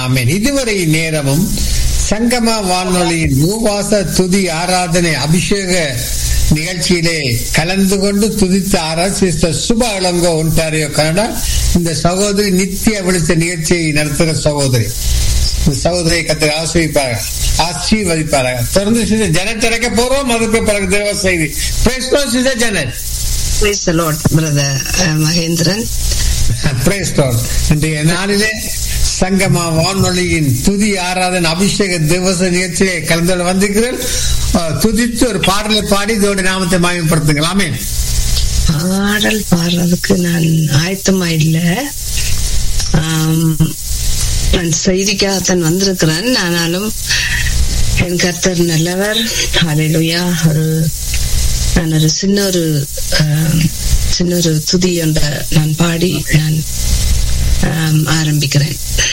ஆமென் இதுவரை நேரமும் சங்கமா வானொலியின் மூவாச துதி ஆராதனை அபிஷேக நிகழ்ச்சியிலே கலந்து கொண்டு துதித்த ஆராய் சிஸ்டர் சுப இளங்கோ ஒன்டாரியோ கனடா இந்த சகோதரி நித்திய விழித்த நிகழ்ச்சியை நடத்துகிற சகோதரி இந்த சகோதரியை கத்து ஆசிரிப்பார்கள் ஆசீர்வதிப்பார்கள் தொடர்ந்து சிஸ்டர் ஜனத் அடைக்க போறோம் அதுக்கு பிறகு தேவ செய்தி praise the Lord sister Janath Praise the Lord, brother uh, Mahendran. Praise the Lord இன்றைய நாளிலே சங்கமா வானொலியின் துதி ஆராதனை அபிஷேக திவச நிகழ்ச்சியை கலந்து கொள்ள வந்திருக்கிறேன் அஹ், துதித்து ஒரு பாடலை பாடி இதோட நாமத்தை மாயப்படுத்துங்களாமே பாடல் பாடுறதுக்கு நான் ஆயத்தமா இல்ல ஆம், நான் செய்திக்காகத்தான் வந்திருக்கிறேன் ஆனாலும் என் கர்த்தர் நல்லவர் ஹalleluya ஒரு நான் ஒரு சின்ன ஒரு ஆம், சின்ன ஒரு துதி ஒன்ற நான் பாடி நான் ஆம், ஆரம்பிக்கிறேன்